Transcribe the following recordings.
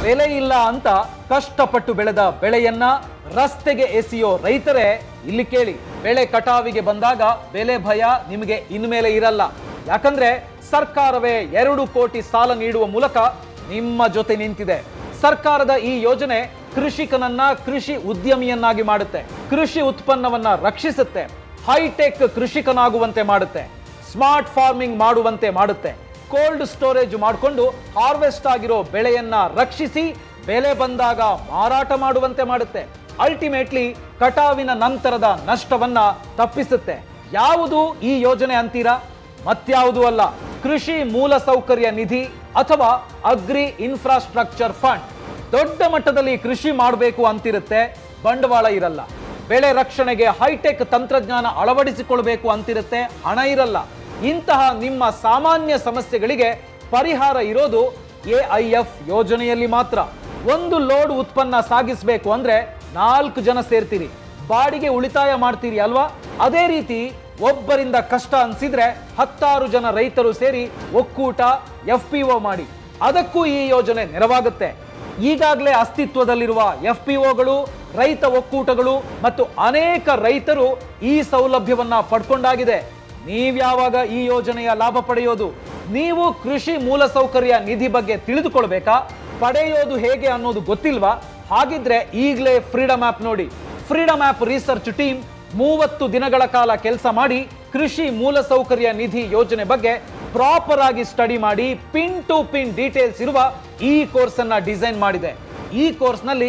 ಬೆಲೆ ಇಲ್ಲ ಅಂತ ಕಷ್ಟಪಟ್ಟು ಬೆಳೆದ ಬೆಳೆಯನ್ನ ರಸ್ತೆಗೆ ಎಸೆಯೋ ರೈತರೇ ಇಲ್ಲಿ ಕೇಳಿ ಬೆಳೆ ಕಟಾವಿಗೆ ಬಂದಾಗ ಬೆಲೆ ಭಯ ನಿಮಗೆ ಇನ್ಮೇಲೆ ಇರಲ್ಲ ಯಾಕಂದ್ರೆ ಸರ್ಕಾರವೇ ಎರಡು ಕೋಟಿ ಸಾಲ ನೀಡುವ ಮೂಲಕ ನಿಮ್ಮ ಜೊತೆ ನಿಂತಿದೆ ಸರ್ಕಾರದ ಈ ಯೋಜನೆ ಕೃಷಿಕನನ್ನ ಕೃಷಿ ಉದ್ಯಮಿಯನ್ನಾಗಿ ಮಾಡುತ್ತೆ ಕೃಷಿ ಉತ್ಪನ್ನವನ್ನ ರಕ್ಷಿಸುತ್ತೆ ಹೈಟೆಕ್ ಕೃಷಿಕನಾಗುವಂತೆ ಮಾಡುತ್ತೆ ಸ್ಮಾರ್ಟ್ ಫಾರ್ಮಿಂಗ್ ಮಾಡುವಂತೆ ಮಾಡುತ್ತೆ ಕೋಲ್ಡ್ ಸ್ಟೋರೇಜ್ ಮಾಡಿಕೊಂಡು ಹಾರ್ವೆಸ್ಟ್ ಆಗಿರೋ ಬೆಳೆಯನ್ನ ರಕ್ಷಿಸಿ ಬೆಲೆ ಬಂದಾಗ ಮಾರಾಟ ಮಾಡುವಂತೆ ಮಾಡುತ್ತೆ ಅಲ್ಟಿಮೇಟ್ಲಿ ಕಟಾವಿನ ನಂತರದ ನಷ್ಟವನ್ನ ತಪ್ಪಿಸುತ್ತೆ ಯಾವುದು ಈ ಯೋಜನೆ ಅಂತೀರಾ ಮತ್ಯಾವುದು ಅಲ್ಲ ಕೃಷಿ ಮೂಲಸೌಕರ್ಯ ನಿಧಿ ಅಥವಾ ಅಗ್ರಿ ಇನ್ಫ್ರಾಸ್ಟ್ರಕ್ಚರ್ ಫಂಡ್ ದೊಡ್ಡ ಮಟ್ಟದಲ್ಲಿ ಕೃಷಿ ಮಾಡಬೇಕು ಅಂತಿರುತ್ತೆ ಬಂಡವಾಳ ಇರಲ್ಲ ಬೆಳೆ ರಕ್ಷಣೆಗೆ ಹೈಟೆಕ್ ತಂತ್ರಜ್ಞಾನ ಅಳವಡಿಸಿಕೊಳ್ಬೇಕು ಅಂತಿರುತ್ತೆ ಹಣ ಇರಲ್ಲ ಇಂತಹ ನಿಮ್ಮ ಸಾಮಾನ್ಯ ಸಮಸ್ಯೆಗಳಿಗೆ ಪರಿಹಾರ ಇರೋದು ಎಐಎಫ್ ಯೋಜನೆಯಲ್ಲಿ ಮಾತ್ರ ಒಂದು ಲೋಡ್ ಉತ್ಪನ್ನ ಸಾಗಿಸಬೇಕು ಅಂದ್ರೆ ನಾಲ್ಕು ಜನ ಸೇರ್ತೀರಿ ಬಾಡಿಗೆ ಉಳಿತಾಯ ಮಾಡ್ತೀರಿ ಅಲ್ವಾ ಅದೇ ರೀತಿ ಒಬ್ಬರಿಂದ ಕಷ್ಟ ಅನ್ಸಿದ್ರೆ ಹತ್ತಾರು ಜನ ರೈತರು ಸೇರಿ ಒಕ್ಕೂಟ ಎಫ್ ಪಿ ಒ ಮಾಡಿ ಅದಕ್ಕೂ ಈ ಯೋಜನೆ ನೆರವಾಗುತ್ತೆ ಈಗಾಗಲೇ ಅಸ್ತಿತ್ವದಲ್ಲಿರುವ ಎಫ್ ಪಿ ಒಗಳು ರೈತ ಒಕ್ಕೂಟಗಳು ಮತ್ತು ಅನೇಕ ರೈತರು ಈ ಸೌಲಭ್ಯವನ್ನ ಪಡ್ಕೊಂಡಾಗಿದೆ ನೀವ್ಯಾವಾಗ ಈ ಯೋಜನೆಯ ಲಾಭ ಪಡೆಯೋದು ನೀವು ಕೃಷಿ ಮೂಲಸೌಕರ್ಯ ನಿಧಿ ಬಗ್ಗೆ ತಿಳಿದುಕೊಳ್ಬೇಕಾ ಪಡೆಯೋದು ಹೇಗೆ ಅನ್ನೋದು ಗೊತ್ತಿಲ್ವಾ ಹಾಗಿದ್ರೆ ಈಗಲೇ ಫ್ರೀಡಮ್ ಆಪ್ ನೋಡಿ ಫ್ರೀಡಮ್ ಆಪ್ ರಿಸರ್ಚ್ ಟೀಮ್ ಮೂವತ್ತು ದಿನಗಳ ಕಾಲ ಕೆಲಸ ಮಾಡಿ ಕೃಷಿ ಮೂಲಸೌಕರ್ಯ ನಿಧಿ ಯೋಜನೆ ಬಗ್ಗೆ ಪ್ರಾಪರ್ ಆಗಿ ಸ್ಟಡಿ ಮಾಡಿ ಪಿನ್ ಟು ಪಿನ್ ಡೀಟೇಲ್ಸ್ ಇರುವ ಈ ಕೋರ್ಸ್ ಅನ್ನ ಡಿಸೈನ್ ಮಾಡಿದೆ ಈ ಕೋರ್ಸ್ನಲ್ಲಿ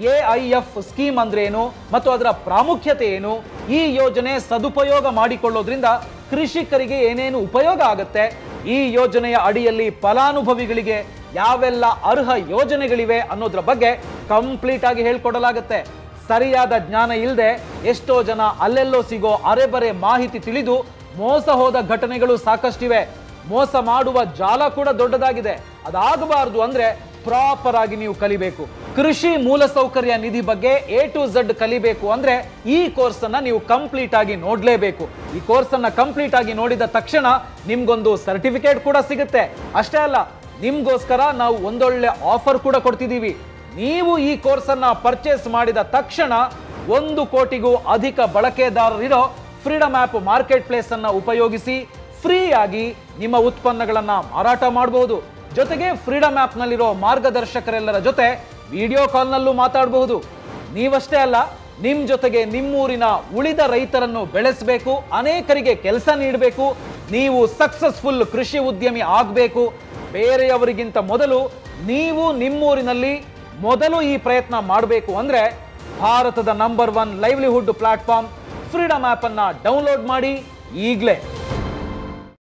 ಎಐಎಫ್ ಸ್ಕೀಮ್ ಅಂದ್ರೆ ಏನು ಮತ್ತು ಅದರ ಪ್ರಾಮುಖ್ಯತೆ ಏನು ಈ ಯೋಜನೆ ಸದುಪಯೋಗ ಮಾಡಿಕೊಳ್ಳೋದ್ರಿಂದ ಕೃಷಿಕರಿಗೆ ಏನೇನು ಉಪಯೋಗ ಆಗುತ್ತೆ ಈ ಯೋಜನೆಯ ಅಡಿಯಲ್ಲಿ ಫಲಾನುಭವಿಗಳಿಗೆ ಯಾವೆಲ್ಲ ಅರ್ಹ ಯೋಜನೆಗಳಿವೆ ಅನ್ನೋದ್ರ ಬಗ್ಗೆ ಕಂಪ್ಲೀಟ್ ಆಗಿ ಹೇಳ್ಕೊಡಲಾಗುತ್ತೆ ಸರಿಯಾದ ಜ್ಞಾನ ಇಲ್ಲದೆ ಎಷ್ಟೋ ಜನ ಅಲ್ಲೆಲ್ಲೋ ಸಿಗೋ ಅರೆಬರೆ ಮಾಹಿತಿ ತಿಳಿದು ಮೋಸ ಹೋದ ಘಟನೆಗಳು ಸಾಕಷ್ಟಿವೆ ಮೋಸ ಮಾಡುವ ಜಾಲ ಕೂಡ ದೊಡ್ಡದಾಗಿದೆ ಅದಾಗಬಾರದು ಅಂದ್ರೆ ಪ್ರಾಪರ್ ಆಗಿ ನೀವು ಕಲಿಬೇಕು ಕೃಷಿ ಮೂಲಸೌಕರ್ಯ ನಿಧಿ ಬಗ್ಗೆ ಎ ಟು ಝಡ್ ಕಲಿಬೇಕು ಅಂದ್ರೆ ಈ ಕೋರ್ಸ್ ಅನ್ನ ನೀವು ಕಂಪ್ಲೀಟ್ ಆಗಿ ನೋಡ್ಲೇಬೇಕು ಈ ಕೋರ್ಸ್ ಅನ್ನ ಕಂಪ್ಲೀಟ್ ಆಗಿ ನೋಡಿದ ತಕ್ಷಣ ನಿಮ್ಗೊಂದು ಸರ್ಟಿಫಿಕೇಟ್ ಕೂಡ ಸಿಗುತ್ತೆ ಅಷ್ಟೇ ಅಲ್ಲ ನಿಮ್ಗೋಸ್ಕರ ನಾವು ಒಂದೊಳ್ಳೆ ಆಫರ್ ಕೂಡ ಕೊಡ್ತಿದ್ದೀವಿ ನೀವು ಈ ಕೋರ್ಸ್ ಅನ್ನ ಪರ್ಚೇಸ್ ಮಾಡಿದ ತಕ್ಷಣ ಒಂದು ಕೋಟಿಗೂ ಅಧಿಕ ಬಳಕೆದಾರರಿರೋ ಫ್ರೀಡಮ್ ಆಪ್ ಮಾರ್ಕೆಟ್ ಪ್ಲೇಸ್ ಅನ್ನ ಉಪಯೋಗಿಸಿ ಫ್ರೀ ಆಗಿ ನಿಮ್ಮ ಉತ್ಪನ್ನಗಳನ್ನ ಮಾರಾಟ ಮಾಡಬಹುದು ಜೊತೆಗೆ ಫ್ರೀಡಮ್ ಆಪ್ ನಲ್ಲಿರೋ ಮಾರ್ಗದರ್ಶಕರೆಲ್ಲರ ಜೊತೆ ವಿಡಿಯೋ ಕಾಲ್ನಲ್ಲೂ ಮಾತಾಡಬಹುದು ನೀವಷ್ಟೇ ಅಲ್ಲ ನಿಮ್ ಜೊತೆಗೆ ನಿಮ್ಮೂರಿನ ಉಳಿದ ರೈತರನ್ನು ಬೆಳೆಸಬೇಕು ಅನೇಕರಿಗೆ ಕೆಲಸ ನೀಡಬೇಕು ನೀವು ಸಕ್ಸಸ್ಫುಲ್ ಕೃಷಿ ಉದ್ಯಮಿ ಆಗಬೇಕು ಬೇರೆಯವರಿಗಿಂತ ಮೊದಲು ನೀವು ನಿಮ್ಮೂರಿನಲ್ಲಿ ಮೊದಲು ಈ ಪ್ರಯತ್ನ ಮಾಡಬೇಕು ಅಂದ್ರೆ ಭಾರತದ number one livelihood platform freedom app ಅನ್ನ ಡೌನ್ಲೋಡ್ ಮಾಡಿ ಈಗಲೇ